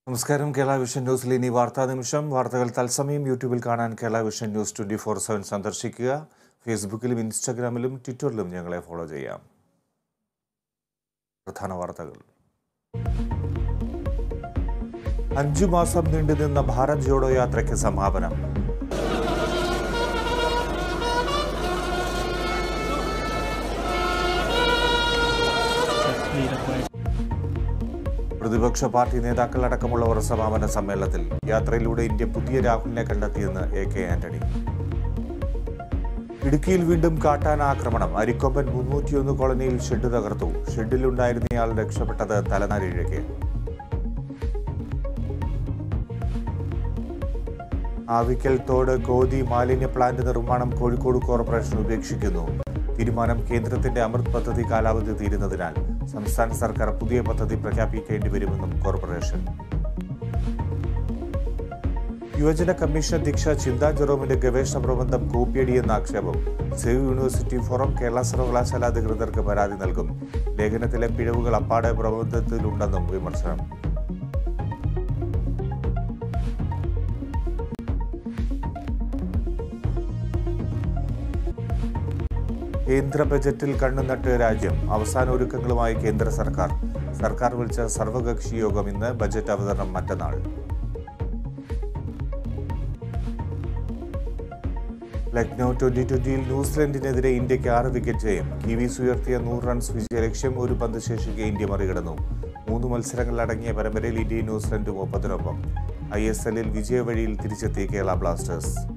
നമസ്കാരം കേരള വിഷൻ ന്യൂസിൽ ഇനി വാർത്താ നിമിഷം വാർത്തകൾ തത്സമയം യൂട്യൂബിൽ കാണാൻ Kerala vision news twenty four seven സന്ദർശിക്കുക ഫേസ്ബുക്കിലും ഇൻസ്റ്റാഗ്രാമിലും ട്വിറ്ററിലും ഞങ്ങളെ ഫോളോ ചെയ്യാം പ്രധാന വാർത്തകൾ അഞ്ചു മാസം നീണ്ടുനിന്ന ഭാരത് ജോഡോ യാത്രയ്ക്ക് സമാപനം പ്രതിപക്ഷ പാർട്ടി നേതാക്കളടക്കമുള്ളവർ സമാപന സമ്മേളനത്തിൽ യാത്രയിലൂടെ ഇന്ത്യ പുതിയ രാഹുലിനെ കണ്ടെത്തിയെന്ന് എ കെ ആന്റണി ഇടുക്കിയിൽ വീണ്ടും കാട്ടാന ആക്രമണം അരിക്കൊമ്പൻ മുന്നൂറ്റിയൊന്ന് കോളനിയിൽ ഷെഡ് തകർത്തു ഷെഡിലുണ്ടായിരുന്നയാൾ രക്ഷപ്പെട്ടത് തലനാരിഴയ്ക്ക് ആവിക്കൽ തോട് കോതി മാലിന്യ പ്ലാന്റ് നിർമ്മാണം കോഴിക്കോട് കോർപ്പറേഷൻ ഉപേക്ഷിക്കുന്നു തീരുമാനം കേന്ദ്രത്തിന്റെ അമൃത് പദ്ധതി കാലാവധി തീരുന്നതിനാൽ സംസ്ഥാന സർക്കാർ പുതിയ പദ്ധതി പ്രഖ്യാപിക്കേണ്ടി വരുമെന്നും കോർപ്പറേഷൻ യുവജന കമ്മീഷൻ അധ്യക്ഷ ചിന്താ ജെറോമിന്റെ ഗവേഷണ പ്രബന്ധം കോപ്പിയടിയെന്ന ആക്ഷേപം സേവ് യൂണിവേഴ്സിറ്റി ഫോറം കേരള സർവകലാശാല അധികൃതർക്ക് പരാതി നൽകും ലേഖനത്തിലെ പിഴവുകൾ അപ്പാടെ പ്രബന്ധത്തിലുണ്ടെന്നും വിമർശനം കേന്ദ്ര ബജറ്റിൽ കണ്ണുനട്ട് രാജ്യം അവസാന ഒരുക്കങ്ങളുമായി കേന്ദ്ര സർക്കാർ സർക്കാർ വിളിച്ച സർവകക്ഷി യോഗം ഇന്ന് ബജറ്റ് അവതരണം മറ്റന്നാൾ ലക്നൌ ട്വന്റി ട്വന്റിയിൽ ന്യൂസിലൻഡിനെതിരെ ഇന്ത്യക്ക് ആറ് വിക്കറ്റ് ജയം കിവീസ് ഉയർത്തിയ നൂറ് റൺസ് വിജയലക്ഷ്യം ഒരു പന്ത് ശേഷിക്കെ ഇന്ത്യ മറികടന്നു മൂന്ന് മത്സരങ്ങളടങ്ങിയ പരമ്പരയിൽ ഇന്ത്യയും ന്യൂസിലൻഡും ഒപ്പത്തിനൊപ്പം ഐ എസ് എല്ലിൽ വിജയവഴിയിൽ തിരിച്ചെത്തി കേരള ബ്ലാസ്റ്റേഴ്സ്